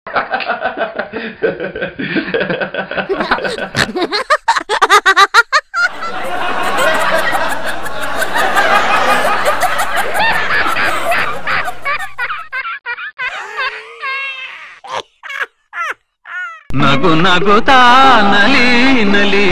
ನಗು ನಗುತ್ತಾ ನಲಿ ನಲಿ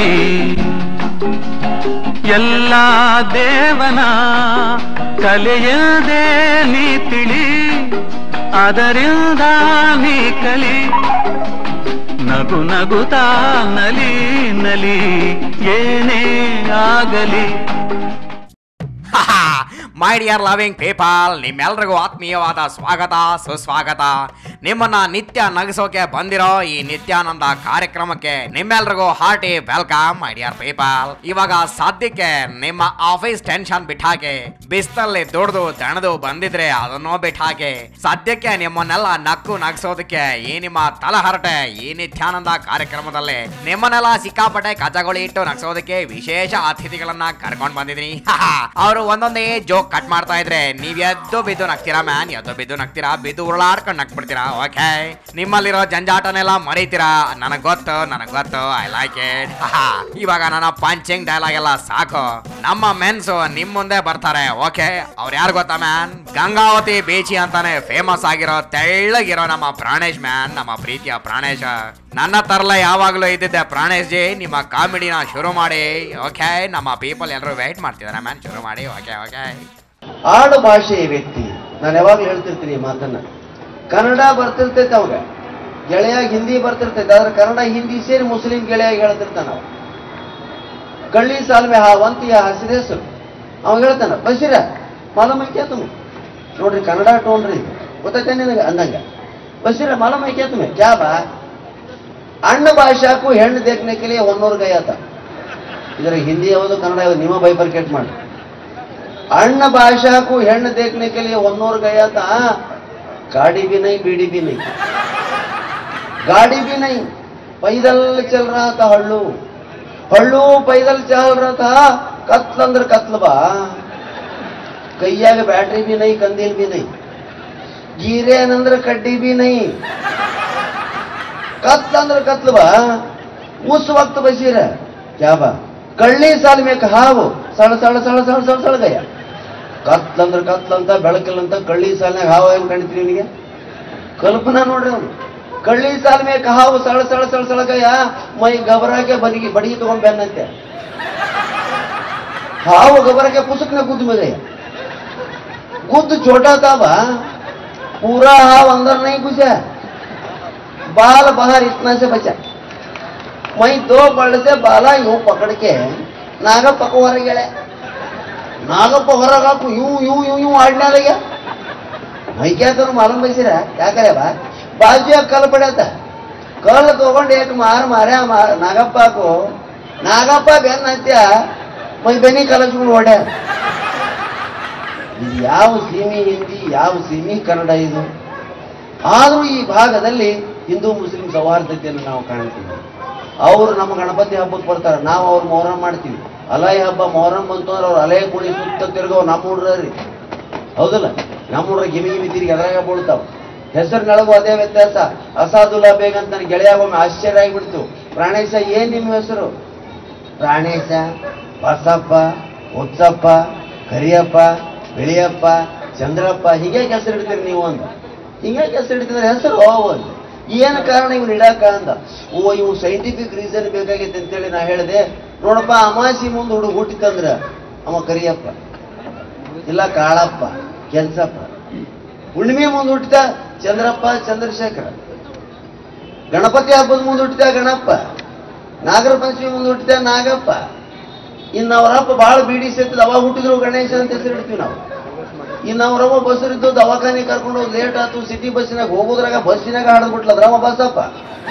ಎಲ್ಲ ದೇವನ ಕಲೆಯದೆ ನೀ ತಿಳಿ ಅದರಿಂದ ನೀ ಕಲಿ ನಗು ನಗುತ್ತಾ ನಲಿ ನಲಿ ಏನೇ ಆಗಲಿ ಮೈ ಡಿಯರ್ ಲವಿಂಗ್ ಪೀಪಲ್ ನಿಮ್ಮೆಲ್ರಿಗೂ ಆತ್ಮೀಯವಾದ ಸ್ವಾಗತ ಸುಸ್ವಾಗತ ನಿಮ್ಮನ್ನ ನಿತ್ಯ ನಗಿಸೋಕೆ ಬಂದಿರೋ ಈ ನಿತ್ಯಾನಂದ ಕಾರ್ಯಕ್ರಮಕ್ಕೆ ನಿಮ್ಮೆಲ್ರಿಗೂ hearty welcome my dear people ಇವಾಗ ಸದ್ಯಕ್ಕೆ ನಿಮ್ಮ ಆಫೀಸ್ ಟೆನ್ಷನ್ ಬಿಟ್ಟಾಕೆ ಬಿಸ್ತಲ್ಲಿ ದುಡ್ದು ದಣದು ಬಂದಿದ್ರೆ ಅದನ್ನೋ ಬಿಟ್ಟಾಕೆ ಸದ್ಯಕ್ಕೆ ನಿಮ್ಮನ್ನೆಲ್ಲ ನಕ್ಕು ನಗಿಸೋದಕ್ಕೆ ಈ ನಿಮ್ಮ ತಲಹರಟೆ ಈ ನಿತ್ಯಾನಂದ ಕಾರ್ಯಕ್ರಮದಲ್ಲಿ ನಿಮ್ಮನ್ನೆಲ್ಲ ಸಿಕ್ಕಾಪಟ್ಟೆ ಕಜಗಳು ಇಟ್ಟು ನಗಿಸೋದಕ್ಕೆ ವಿಶೇಷ ಅತಿಥಿಗಳನ್ನ ಕರ್ಕೊಂಡ್ ಬಂದಿದ್ದೀನಿ ಅವರು ಒಂದೊಂದೇ ಜೋಕ್ ಕಟ್ ಮಾಡ್ತಾ ಇದ್ರೆ ನೀವ್ ಎದ್ದು ಬಿದ್ದು ನಗ್ತೀರಾ ಮ್ಯಾನ್ ಎದ್ದು ಬಿದ್ದು ನಗ್ತೀರಾ ಬಿದ್ದು ಉರುಳಾಡ್ಕೊಂಡು ನಗ್ಬಿಡ್ತೀರಾ ಓಕೆ ನಿಮ್ಮಲ್ಲಿರೋ ಜಂಜಾಟನೆಲ್ಲ ಮರೀತೀರಾ ನನಗ್ ಗೊತ್ತು ನನಗ್ ಗೊತ್ತು ಐ ಲೈಕ್ ಇಟ್ ಇವಾಗ ನನ್ನ ಪಂಚಿಂಗ್ ಡೈಲಾಗ್ ಎಲ್ಲ ಸಾಕು ನಮ್ಮ ಮೆನ್ಸ್ ನಿಮ್ ಮುಂದೆ ಬರ್ತಾರೆ ಓಕೆ ಅವ್ರು ಯಾರು ಗೊತ್ತಾ ಮ್ಯಾನ್ ಗಂಗಾವತಿ ಬೀಚಿ ಅಂತಾನೆ ಫೇಮಸ್ ಆಗಿರೋ ತೆಳ್ಳಗಿರೋ ನಮ್ಮ ಪ್ರಾಣೇಶ್ ಮ್ಯಾನ್ ನಮ್ಮ ಪ್ರೀತಿಯ ಪ್ರಾಣೇಶ ನನ್ನ ತರಲ ಯಾವಾಗಲೂ ಇದ್ದಿದ್ದೆ ಪ್ರಾಣೇಶ್ ಜಿ ನಿಮ್ಮ ಕಾಮಿಡಿನ ಶುರು ಮಾಡಿ ಓಕೆ ನಮ್ಮ ಪೀಪಲ್ ಎಲ್ಲರೂ ವೆಯ್ಟ್ ಮಾಡ್ತಿದ್ದಾರೆ ಮ್ಯಾನ್ ಶುರು ಮಾಡಿ ಓಕೆ ಓಕೆ ಆಡು ಭಾಷೆಯ ವ್ಯಕ್ತಿ ನಾನು ಯಾವಾಗಲೂ ಹೇಳ್ತಿರ್ತೀನಿ ಈ ಮಾತನ್ನ ಕನ್ನಡ ಬರ್ತಿರ್ತೈತೆ ಅವಾಗ ಗೆಳೆಯಾಗಿ ಹಿಂದಿ ಬರ್ತಿರ್ತೈತೆ ಆದ್ರೆ ಕನ್ನಡ ಹಿಂದಿ ಸೇರಿ ಮುಸ್ಲಿಂ ಗೆಳೆಯಾಗಿ ಹೇಳ್ತಿರ್ತಾನ ಅವ ಕಳ್ಳಿ ಸಾಲ್ವೆ ಹಾವಂತಿಯ ಹಸಿರ ಹೆಸರು ಅವ ಹೇಳ್ತಾನ ಬಶೀರ ಮಾಲಮೈಕ್ಯ ತುಮೆ ನೋಡ್ರಿ ಕನ್ನಡ ಟೋನ್ರಿ ಇದು ಗೊತ್ತೈತೆ ನಿನಗೆ ಅಂದಂಗ ಬಶೀರ ಮಾಲಮೈಕ್ಯ ತುಮೆ ಕ್ಯಾ ಬಾ ಅಣ್ಣ ಭಾಷಾಕು ಹೆಣ್ಣು ದೇಖ್ನೆ के लिए ಹೊನ್ನೂರು ಗಯಾತ ಇದರ ಹಿಂದಿ ಯಾವುದು ಕನ್ನಡ ಯಾವುದು ನಿಮ್ಮ ಬೈಬರ್ಕೆಟ್ ಮಾಡಿ अन्न भाषा को हेण देखने के लिए वन्नूर गया था गाड़ी भी नहीं बीड़ी भी नहीं गाड़ी भी नहीं पैदल चल रहा था हल्लू हल्लू पैदल चल रहा था कत्ल अंदर कत्ल बा ಕೈಯಾಗ ಬ್ಯಾಟ್ರಿ ಬಿ ನೈ ಕಂದಿಲ್ ಬಿ ನೈ ಗೀರೆ ಏನಂದ್ರೆ ಕಡ್ಡಿ ಬಿ ನೈ ಕತ್ಲ ಅಂದ್ರೆ ಕತ್ಲ ಬಾ ಉಸ್ ವಕ್ತ ಬಸೀರ ಕ್ಯಾ ಬಾ ಕಳ್ಳಿ ಸಾಲ್ ಮೇಕ್ ಹಾವು ಸಳ ಸಳ ಸಳ ಸಳ ಸಳ ಸಳ ಗಯ ಕತ್ಲಂದ್ರ ಕತ್ಲಂತ ಬೆಳಕಿಲ್ಲಂತ ಕಳ್ಳಿ ಸಾಲಿನಾಗ ಹಾವು ಹೆಂಗ್ ಕಾಣ್ತೀರಿ ನಿನಗೆ ಕಲ್ಪನಾ ನೋಡ್ರಿ ಅವ್ನು ಕಳ್ಳಿ ಸಾಲ್ ಮೇಕ್ ಹಾವು ಸಳ ಸಳ ಸಳ ಸಳ ಗಯ ಮೈ ಗಬರಾಗೆ ಬನಿಗೆ ಬಡಿಗೆ ತಗೊಂಡ್ ಬೆನ್ನಂತೆ ಹಾವು ಗಬರಾಗೆ ಪುಸ್ತಕನ ಗುದ್ದು ಮೇಲೆ गुद्द छोटा था बा पूरा हाव अंदर नहीं घुसा बाल बाहर इतना से बचा मैं दो बड़ से बाला यूं पकड़ के नागप्ಪ को ಹೊರಗೆ ಎಳೆ ನಾಗಪ್ಪ ಹೊರಗೆ ಹಾಕು यूं यूं यूं यूं ಆಡ್ನೆ लगे मैं क्या करूं मालूम बैसिरा क्या करे बा बाजू कल पड़ा था कल तಗೊಂಡು एक मार मारे मार नागप्ಪ को ನಾಗಪ್ಪ ಬೆನ್ನ ಹತ್ಯ ಮೈ ಬೆನಿ ಕಲಸ್ಕೊಂಡು ಹೊಡೆ ಇದು ಯಾವ ಸೀಮಿ ಹಿಂದಿ ಯಾವ ಸೀಮಿ ಕನ್ನಡ ಇದು ಆದರೂ ಈ ಭಾಗದಲ್ಲಿ ಹಿಂದೂ ಮುಸ್ಲಿಂ ಸೌಹಾರ್ದತೆಯನ್ನು ನಾವು ಕಾಣ್ತೀವಿ ಅವರು ನಮ್ಮ ಗಣಪತಿ ಹಬ್ಬಕ್ಕೆ ಬರ್ತಾರೆ ನಾವು ಅವ್ರ ಮೊಹರಂ ಮಾಡ್ತೀವಿ ಅಲಾಯಿ ಹಬ್ಬ ಮೊಹರಂ ಬಂತು ಅಂದ್ರೆ ಅವ್ರು ಅಲೆ ಕುಣಿ ಸುತ್ತ ತಿರ್ಗೋ ನಮ್ಮ ಹುಡ್ರಿ ಹೌದಲ್ಲ ನಮ್ಮ ಹುಡ್ರ ಗಿಮಿ ಗಿಮಿ ತಿರುಗಿ ಅದ್ರಾಗ ಬೀಳ್ತಾವ ಹೆಸರಿನೊಳಗೂ ಅದೇ ವ್ಯತ್ಯಾಸ ಅಸಾದುಲ್ಲಾ ಬೇಗ ಅಂತ ನನ್ನ ಗೆಳೆಯ ಒಮ್ಮೆ ಆಶ್ಚರ್ಯ ಆಗಿಬಿಡ್ತು ಪ್ರಾಣೇಶ ಏನ್ ನಿಮ್ಮ ಹೆಸರು ಪ್ರಾಣೇಶ ಬಸಪ್ಪ ಉತ್ಸಪ್ಪ ಕರಿಯಪ್ಪ ಬಿಳಿಯಪ್ಪ ಚಂದ್ರಪ್ಪ ಹೀಗೆ ಹೆಸರು ಇಡ್ತೀರಿ ನೀವು ಅಂತ ಹಿಂಗೆ ಹೆಸರು ಇಡ್ತಿದ್ರೆ ಹೆಸರು ಒಂದು ಏನು ಕಾರಣ ಇವ್ನು ಇಡಾಕ ಅಂದ ಓ ಇವು ಸೈಂಟಿಫಿಕ್ ರೀಸನ್ ಬೇಕಾಗೈತೆ ಅಂತೇಳಿ ನಾ ಹೇಳಿದೆ ನೋಡಪ್ಪ ಅಮಾಸಿ ಮುಂದೆ ಹುಡುಗ ಹುಟ್ಟಿತಂದ್ರ ಅವ ಕರಿಯಪ್ಪ ಇಲ್ಲ ಕಾಳಪ್ಪ ಕೆಲ್ಸಪ್ಪ ಹುಣ್ಣಿಮೆ ಮುಂದೆ ಹುಟ್ಟಿದ ಚಂದ್ರಪ್ಪ ಚಂದ್ರಶೇಖರ ಗಣಪತಿ ಹಬ್ಬದ ಮುಂದೆ ಹುಟ್ಟಿದ ಗಣಪ ನಾಗರ ಪಂಚಮಿ ಮುಂದೆ ಹುಟ್ಟಿದ ನಾಗಪ್ಪ ಇನ್ನು ಅವರಪ್ಪ ಭಾಳ ಬೀಡಿ ಸೇರ್ತದ ಅವಾಗ ಹುಟ್ಟಿದ್ರು ಗಣೇಶ ಅಂತ ಹೆಸರು ಇಡ್ತೀವಿ ನಾವು ಇನ್ನು ಅವರವ್ವ ಬಸ್ಸರಿದ್ದು ದವಾಖಾನೆ ಕರ್ಕೊಂಡು ಹೋಗಿ ಲೇಟ್ ಆಯ್ತು ಸಿಟಿ ಬಸ್ಸಿನಾಗ ಹೋಗೋದ್ರಾಗ ಬಸ್ಸಿನಾಗ ಹಾಡ್ದು ಬಿಟ್ಲದ್ರ ಅವ ಬಸಪ್ಪ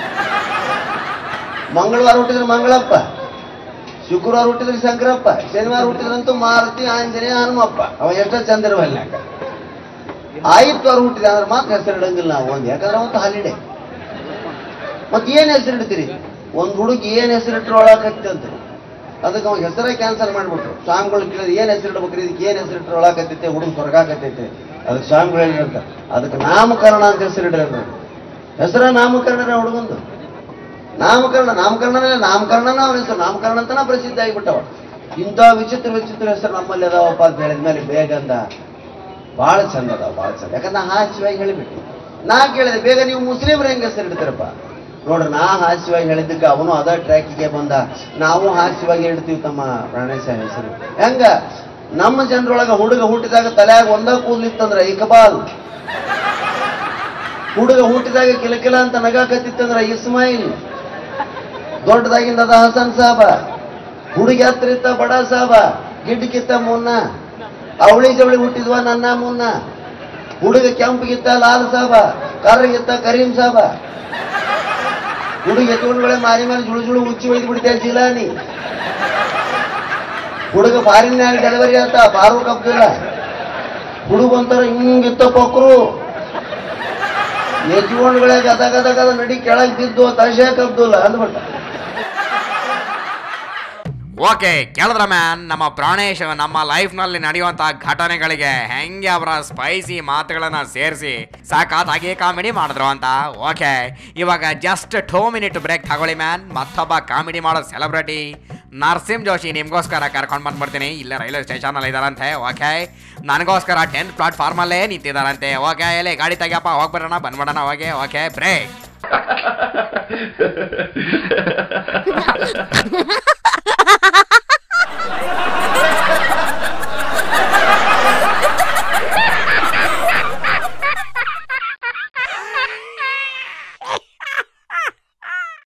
ಮಂಗಳವಾರ ಹುಟ್ಟಿದ್ರೆ ಮಂಗಳಪ್ಪ ಶುಕ್ರವಾರ ಹುಟ್ಟಿದ್ರೆ ಶಂಕರಪ್ಪ ಶನಿವಾರ ಹುಟ್ಟಿದ್ರಂತೂ ಮಾರುತಿ ಆಂಜನೇಯ ಹನುಮಪ್ಪ ಅವ ಎಷ್ಟೋ ಚಂದಿರವಲ್ನಾಗ ಆಯಿತ್ವಾರ ಹುಟ್ಟಿದ ಅಂದ್ರೆ ಮಾತ್ರ ಹೆಸರು ಇಡಂಗಿಲ್ಲ ನಾವು ಒಂದು ಯಾಕಂದ್ರೆ ಅವತ್ತು ಹಾಲಿಡೆ ಮತ್ತೆ ಏನ್ ಹೆಸರು ಇಡ್ತೀರಿ ಒಂದ್ ಹುಡುಗಿ ಏನ್ ಹೆಸರು ಇಟ್ಟರು ಒಳಕತ್ತಿ ಅಂತ ಅದಕ್ಕೆ ಅವ್ನ ಹೆಸರೇ ಕ್ಯಾನ್ಸಲ್ ಮಾಡ್ಬಿಟ್ರು ಸ್ವಾಮಿಗಳು ಕೇಳಿದ್ರೆ ಏನ್ ಹೆಸರು ಇಡ್ಬೇಕ್ರಿ ಇದಕ್ಕೆ ಏನ್ ಹೆಸರು ಇಟ್ಟರು ಒಳಕತ್ತೈತೆ ಹುಡುಗ ಹೊರಗಾಕತ್ತೈತೆ ಅದಕ್ಕೆ ಸ್ವಾಮಿಗಳು ಹೇಳಿರಂತ ಅದಕ್ಕೆ ನಾಮಕರಣ ಅಂತ ಹೆಸರು ಇಡ್ರಿ ಅಂದ್ರು. ಹೆಸರ ನಾಮಕರಣ ಹುಡುಗಂದು ನಾಮಕರಣ ನಾಮಕರಣನೇ ನಾಮಕರಣನ ಅವನ ಹೆಸರು ನಾಮಕರಣ ಅಂತನ ಪ್ರಸಿದ್ಧ ಆಗಿಬಿಟ್ಟವ ಇಂಥ ವಿಚಿತ್ರ ವಿಚಿತ್ರ ಹೆಸರು ನಮ್ಮಲ್ಲಿ ಅದಾವಪ್ಪ ಅಂತ ಹೇಳಿದ್ಮೇಲೆ ಬೇಗ ಅಂದ ಭಾಳ ಚಂದ ಅದಾವ ಭಾಳ ಚಂದ ಯಾಕಂದ್ರೆ ನಾ ಹಾಸ್ಯವಾಗಿ ಹೇಳಿಬಿಟ್ಟು ನಾ ಕೇಳಿದೆ ಬೇಗ ನೀವು ಮುಸ್ಲಿಮ್ರ ಹೆಂಗೆ ಹೆಸರು ಇಡ್ತೀರಪ್ಪ ನೋಡ್ರಿ ನಾ ಹಾಸ್ಯವಾಗಿ ಹೇಳಿದ್ದಕ್ಕೆ ಅವನು ಅದ ಟ್ರ್ಯಾಕಿಗೆ ಬಂದ ನಾವು ಹಾಸ್ಯವಾಗಿ ಇಡ್ತೀವಿ ತಮ್ಮ ಪ್ರಾಣೇಶ ಹೆಸರು ಹೆಂಗ ನಮ್ಮ ಜನರೊಳಗ ಹುಡುಗ ಹುಟ್ಟಿದಾಗ ತಲೆಯಾಗ ಒಂದ ಕೂದ್ಲಿತ್ತಂದ್ರ ಇಕಬಾಲ್ ಹುಡುಗ ಹುಟ್ಟಿದಾಗ ಕಿಲಕಿಲ ಅಂತ ನಗಾಕತ್ತಿತ್ತಂದ್ರ ಇಸ್ಮಾಯಿಲ್ ದೊಡ್ಡದಾಗಿಂದ ಅದ ಹಸನ್ ಸಾಬ ಹುಡುಗಿ ಹತ್ರ ಇತ್ತ ಬಡ ಸಾಬ ಗಿಡ್ಡಕ್ಕಿತ್ತ ಮುನ್ನ ಅವಳಿ ಜವಳಿ ಹುಟ್ಟಿದ್ವ ನನ್ನ ಮುನ್ನ ಹುಡುಗ ಕೆಂಪಗಿತ್ತ ಲಾಲ್ ಸಾಬ ಕರ್ರಗಿತ್ತ ಕರೀಂ ಸಾಬ ಹುಡುಗ ಎತ್ಕೊಂಡ್ಗಳೇ ಮಾರಿ ಮೇಲೆ ಜುಳು ಜುಳು ಉಚ್ಚಿ ಒಯ್ದು ಬಿಡ್ತೇವೆ ಜಿಲಾನಿ ಹುಡುಗ ಫಾರಿನ್ಯಾಗ ಡೆಲಿವರಿ ಆತ ಫಾರೂಕ್ ಅಬ್ದುಲ್ಲಾ ಹುಡುಗ ಒಂಥರ ಹಿಂಗಿತ್ತ ಪಕ್ರು ಯಜಮಾನ್ಗಳೇ ಗದ ಗದ ಗದ ನಡಿ ಕೆಳಗೆ ಬಿದ್ದು ತಶೇಕ್ ಅಬ್ದುಲ್ಲಾ ಅಂದ್ಬಿಟ್ಟ ಓಕೆ ಕೇಳಿದ್ರ ಮ್ಯಾನ್ ನಮ್ಮ ಪ್ರಾಣೇಶ್ ನಮ್ಮ ಲೈಫ್ನಲ್ಲಿ ನಡೆಯುವಂತ ಘಟನೆಗಳಿಗೆ ಹೆಂಗೆ ಅವರ ಸ್ಪೈಸಿ ಮಾತುಗಳನ್ನ ಸೇರಿಸಿ ಸಾಕಾದಾಗಿ ಕಾಮಿಡಿ ಮಾಡಿದ್ರು ಅಂತ ಓಕೆ ಇವಾಗ ಜಸ್ಟ್ ಟೂ ಮಿನಿಟ್ ಬ್ರೇಕ್ ತಗೊಳ್ಳಿ ಮ್ಯಾನ್ ಮತ್ತೊಬ್ಬ ಕಾಮಿಡಿ ಮಾಡೋ ಸೆಲೆಬ್ರಿಟಿ ನರಸಿಂಹ ಜೋಶಿ ನಿಮ್ಗೋಸ್ಕರ ಕರ್ಕೊಂಡು ಬಂದ್ಬಿಡ್ತೀನಿ ಇಲ್ಲೇ ರೈಲ್ವೆ ಸ್ಟೇಷನ್ ಅಲ್ಲಿ ಇದಾರಂತೆ ಓಕೆ ನನಗೋಸ್ಕರ ಟೆಂತ್ ಪ್ಲಾಟ್ಫಾರ್ಮ್ ಅಲ್ಲೇ ನಿಂತಿದಾರಂತೆ ಓಕೆ ಎಲ್ಲಿ ಗಾಡಿ ತೆಗಿಯಪ್ಪ ಹೋಗ್ಬಿಡೋಣ ಬಂದ್ಬಿಡೋಣ ಹೋಗಿ ಓಕೆ ಬ್ರೇಕ್